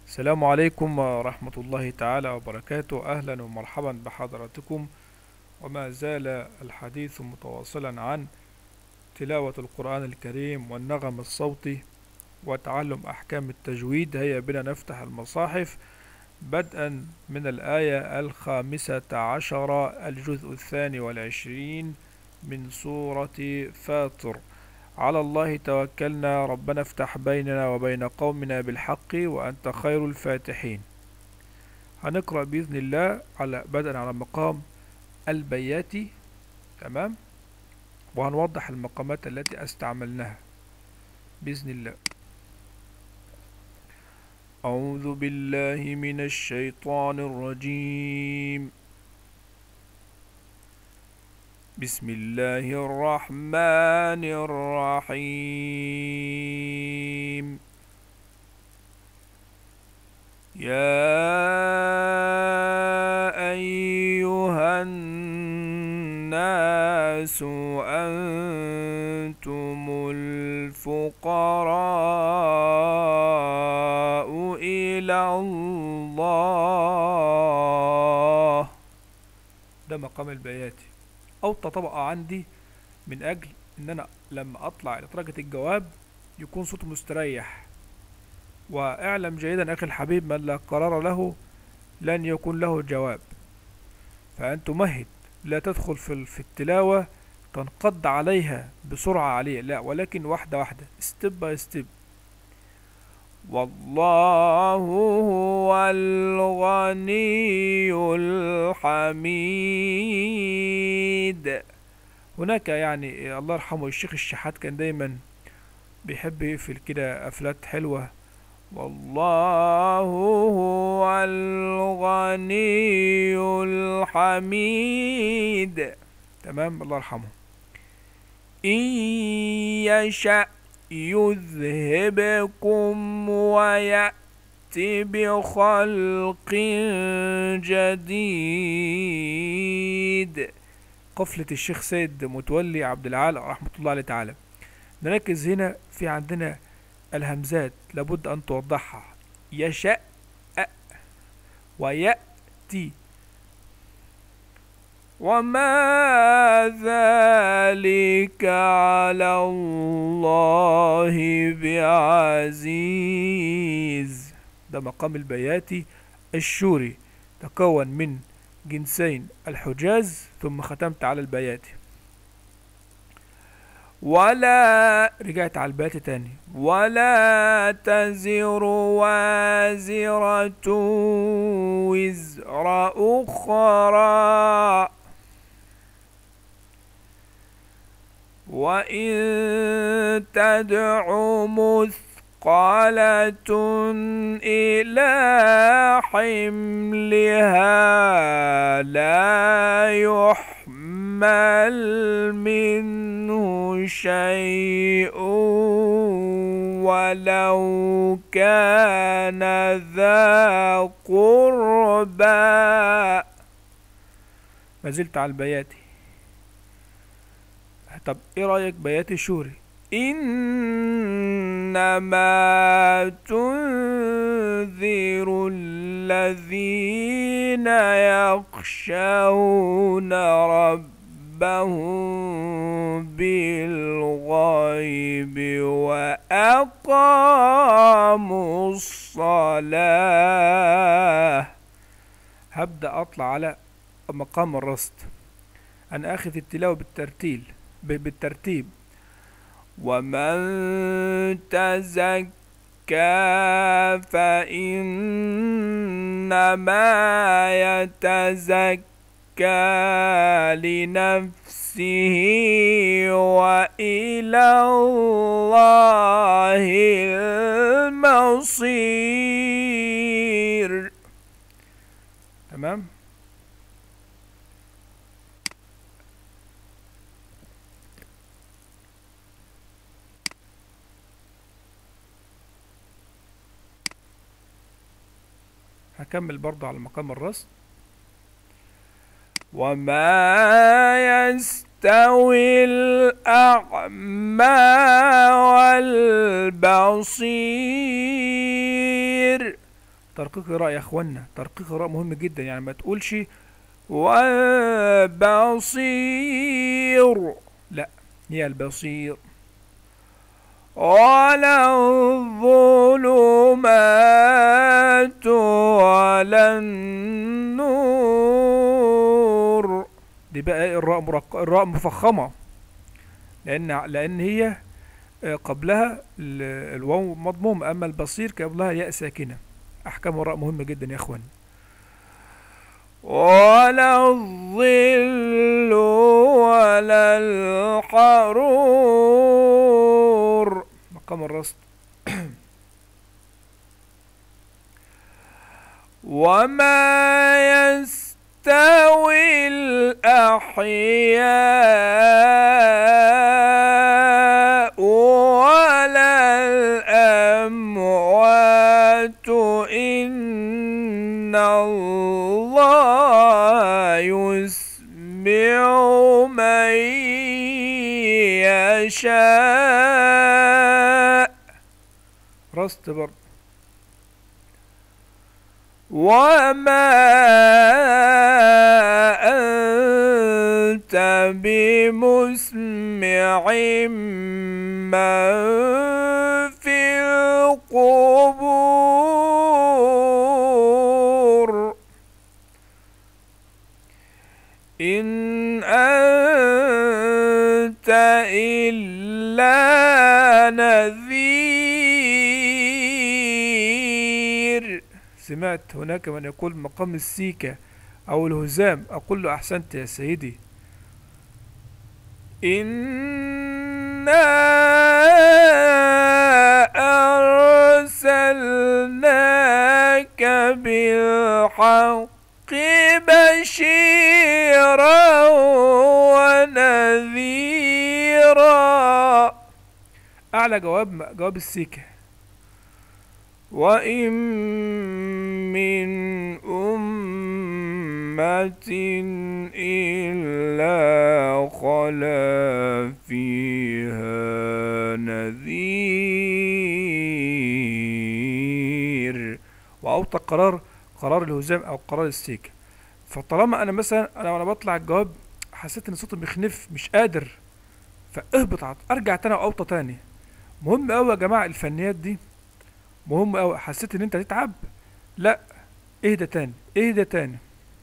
السلام عليكم ورحمة الله تعالى وبركاته أهلا ومرحبا بحضراتكم وما زال الحديث متواصلا عن تلاوة القرآن الكريم والنغم الصوتي وتعلم أحكام التجويد هيا بنا نفتح المصاحف بدءا من الآية الخامسة عشر الجزء الثاني والعشرين من سورة فاطر على الله توكلنا ربنا افتح بيننا وبين قومنا بالحق وأنت خير الفاتحين هنقرأ بإذن الله على بدءا على مقام البياتي تمام وهنوضح المقامات التي استعملناها بإذن الله أعوذ بالله من الشيطان الرجيم بسم الله الرحمن الرحيم يا أيها الناس أنتم الفقراء إلى الله ده مقام البياتي او تطبق عندي من اجل ان انا لما اطلع الى درجة الجواب يكون صوته مستريح واعلم جيدا اخي الحبيب من لا قرار له لن يكون له جواب فان تمهد لا تدخل في في التلاوة تنقض عليها بسرعة عليه لا ولكن واحدة واحدة ستيب باي ستيب والله هو الغني الحميد هناك يعني الله يرحمه الشيخ الشحات كان دايما بيحب يقفل كده قفلات حلوة والله هو الغني الحميد تمام الله يرحمه إن يشأ يذهبكم ويأتي بخلق جديد قفلة الشيخ سيد متولي عبد العال رحمة الله عليه تعالى نركز هنا في عندنا الهمزات لابد أن توضحها يشاء ويأتي وما ذلك على الله بعزيز ده مقام البياتي الشوري تكون من جنسين الحجاز ثم ختمت على البياتي ولا رجعت على البيات تاني ولا تزر وازرة وزر أخرى وإن تدع مثقلة إلى حملها لا يحمل منه شيء ولو كان ذا قربى ما زلت على البياتي طب ايه رأيك بيات الشوري إنما تنذر الذين يخشون ربهم بالغيب وأقاموا الصلاة هبدأ أطلع على مقام الرصد أنا أخذ التلاوة بالترتيل بالترتيب ومن تزكى فإنما يتزكى لنفسه وإلى الله المصير تمام هكمل برضه على مقام الرصد وما يستوي الأعمى والبصير ترقيق الراء يا اخوانا ترقيق الراء مهم جدا يعني ما تقولش وبصير لا هي البصير ولا الظلمات ولا النور دي بقى إيه الراء مرق... الراء مفخمة لأن لأن هي آه، قبلها ال- الواو مضموم أما البصير قبلها ياء ساكنة أحكام الراء مهمة جدا يا إخوان ولا الظل ولا الحرور مقام الرصد وما يستوي الأحياء ولا الأموات إن الله يسمع من يشاء رست برضه وما أنت بمسمع من في القبور إن أنت إلا نذير سمعت هناك من يقول مقام السيكة أو الهزام أقول له أحسنت يا سيدي إنا أرسلناك بالحق بشيرا ونذيرا أعلى جواب جواب السيكة وإن من أمة إلا خلا فيها نذير وأوطى قرار قرار الهزام أو قرار السيكة فطالما أنا مثلا أنا وأنا بطلع الجواب حسيت إن صوتي بيخنف مش قادر فاهبط عط- أرجع تاني وأوطى تاني مهم أوي يا جماعة الفنيات دي مهم أوي حسيت إن أنت تتعب لا اهدى تاني اهدى تاني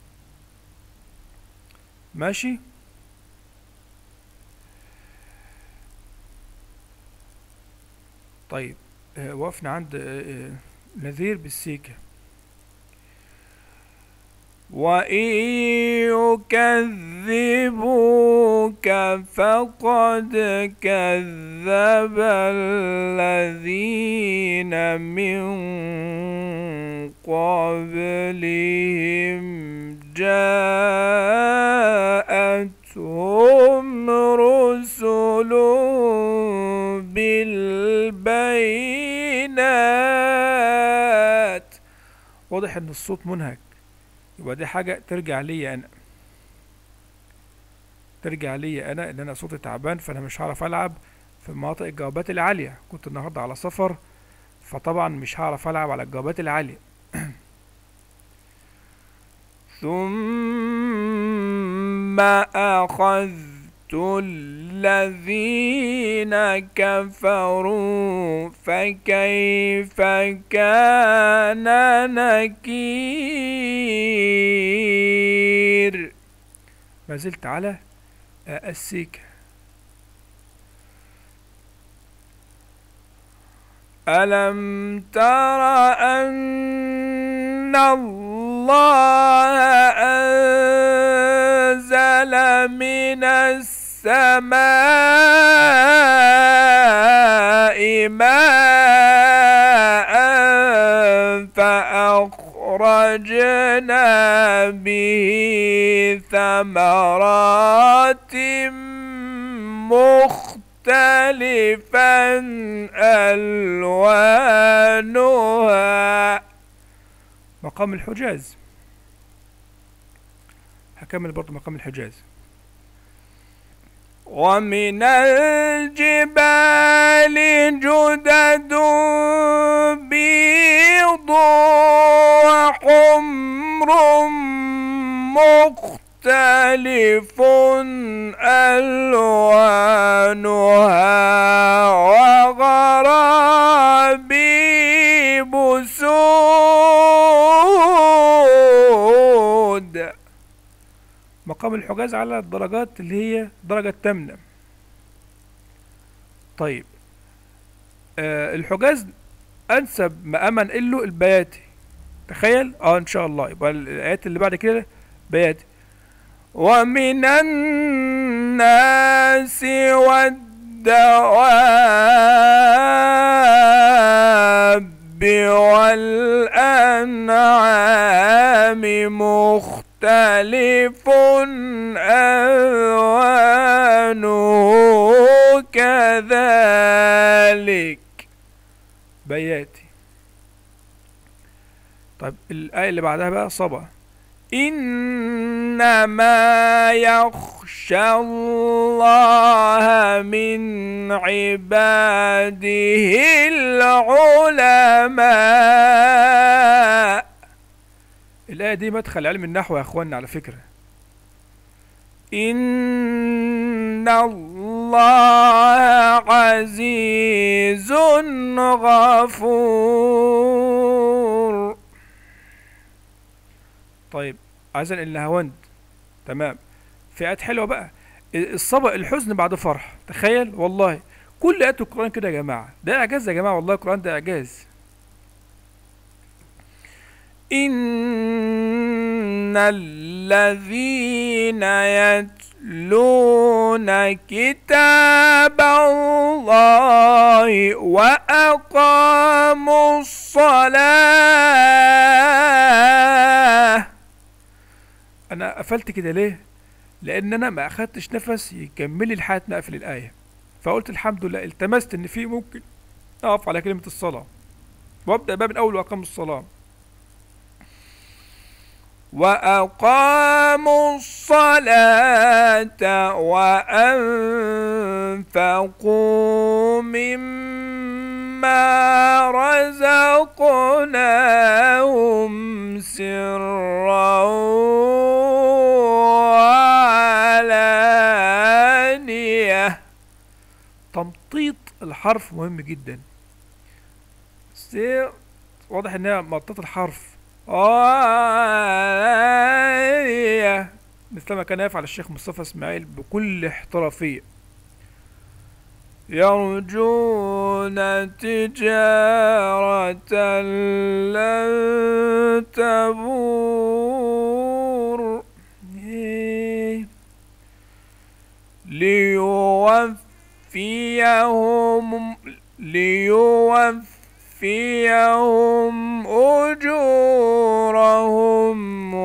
ماشي طيب آه، وقفنا عند آه، آه، نذير بالسيكة وإن يكذبوك فقد كذب الذين من قبلهم جاءتهم رسل بالبينات واضح ان الصوت منهك يبقى دي حاجة ترجع ليا انا ترجع ليا انا ان انا صوتي تعبان فانا مش هعرف العب في مناطق الجوابات العالية كنت النهاردة على سفر فطبعا مش هعرف العب على الجوابات العالية ثم أخذت الذين كفروا فكيف كان نكير ما زلت على آه، السيكة ألم تر أن الله أنزل من السماء ماء فأخرجنا به ثمرات مختلفا ألوانها مقام الحجاز هكمل برضه مقام الحجاز ومن الجبال جبال جدد بيض وحمر مختلف ألوانها مقام الحجاز هكمل برضه مقام الحجاز ومن الجبال جدد بيض وحمر مختلف ألوانها مقام الحجاز ومن الجبال جدد بيض وحمر مختلف ألوانها مقام الحجاز مختلف ألوانها وغرابيب سود مقام الحجاز على الدرجات اللي هي درجة الثامنة طيب آه الحجاز أنسب مقاما له البياتي تخيل اه ان شاء الله يبقى الايات اللي بعد كده بياتي ومن الناس والدواب والأنعام مختلف ألوانه كذلك بياتي طيب الآية اللي بعدها بقى صبا إنما يخشى الله من عباده العلماء الآية دي مدخل علم النحو يا أخوانا على فكرة إن الله عزيز غفور طيب عايزين النهاوند تمام في آيات حلوة بقى الصبا الحزن بعد فرح تخيل والله كل آيات القرآن كده يا جماعة ده إعجاز يا جماعة والله القرآن ده إعجاز إن الذين يتلون كتاب الله وأقاموا الصلاة أنا قفلت كده ليه؟ لأن أنا ما أخدتش نفس يكمل لي لحد ما أقفل الآية فقلت الحمد لله التمست إن في ممكن أقف على كلمة الصلاة وأبدأ بقى من أول وأقام الصلاة وأقاموا الصلاة وأنفقوا مما رزقناهم سرا وعلانية تمطيط الحرف مهم جدا سير واضح انها مطاط الحرف آية مثل ما كان يفعل الشيخ مصطفى اسماعيل بكل احترافية يرجون تجارة لن تبور إيه. ليوفيهم ليوفيهم أجورهم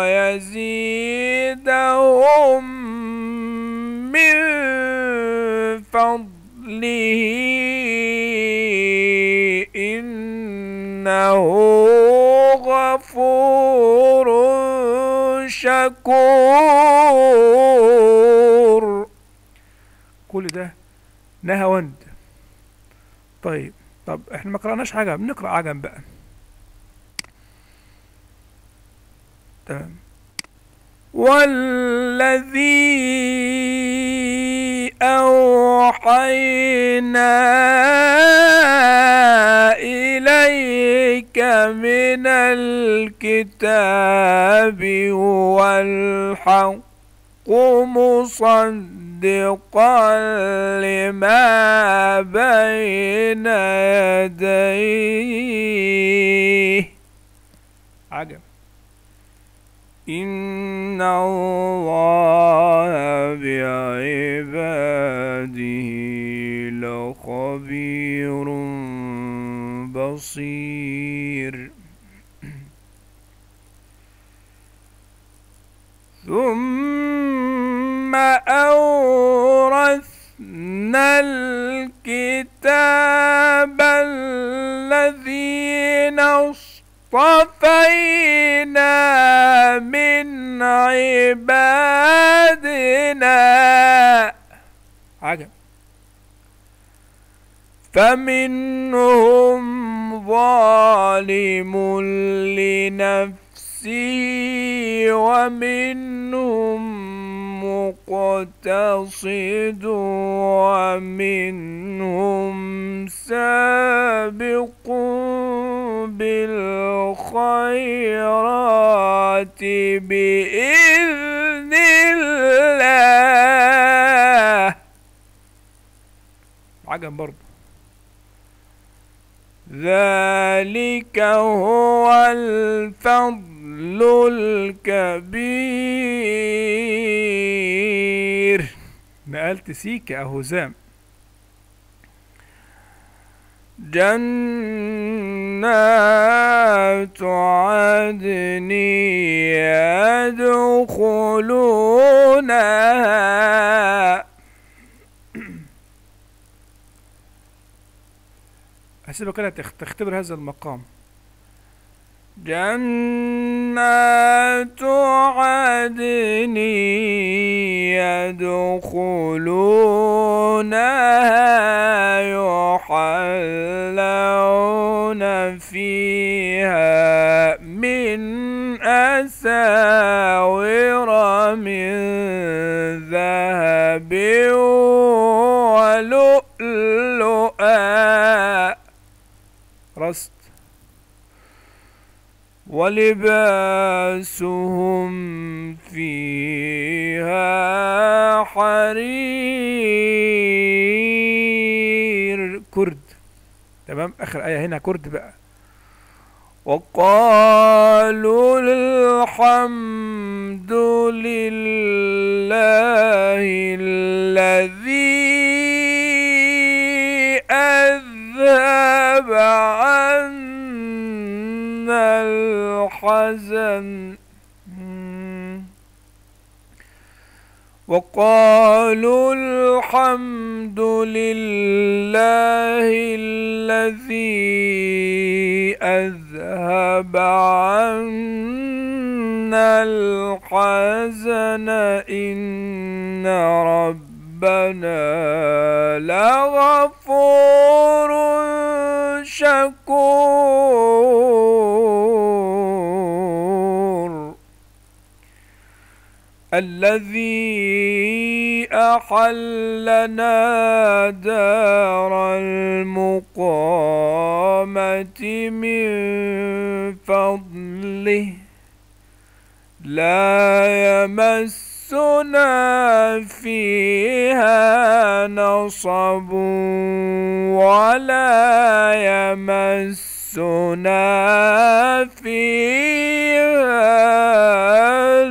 ويزيدهم من فضله إنه غفور شكور كل ده نهاوند طيب طب احنا ما قرأناش حاجة بنقرأ عجم بقى تمام والذي أوحينا إليك من الكتاب والحق مصدقا لما بين يديه عجب إن الله بعباده لخبير بصير ثم أورثنا الكتاب الذين اصطفينا من عبادنا عجب فمنهم ظالم لنفسه نفسي ومنهم مقتصد ومنهم سابق بالخيرات بإذن الله عجب برضه ذلك هو الفضل الكبير نقلت سيك أهزام جنات عدن يدخلونها هسيبك كده تختبر هذا المقام جنات عدن يدخلونها يحلون فيها من أساور من ذهب ولؤلؤا رست ولباسهم فيها حرير كرد تمام اخر ايه هنا كرد بقى وقالوا الحمد لله الذي أذهب عنا الحزن وقالوا الحمد لله الذي أذهب عنا الحزن إن ربنا لغفور شكور الذي أحلنا دار المقامة من فضله لا يمسنا فيها نصب ولا يمسنا فيها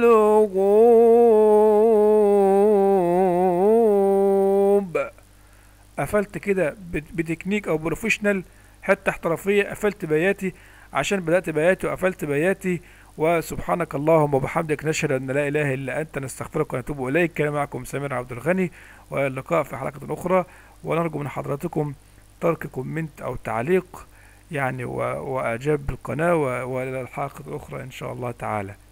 لغوب قفلت كده بتكنيك او بروفيشنال حته احترافيه قفلت بياتي عشان بدات بياتي وقفلت بياتي وسبحانك اللهم وبحمدك نشهد ان لا اله الا انت نستغفرك ونتوب اليك كان معكم سمير عبد الغني والى اللقاء في حلقه اخرى ونرجو من حضراتكم ترك كومنت او تعليق يعني واعجاب بالقناه والى الحلقه الاخرى ان شاء الله تعالى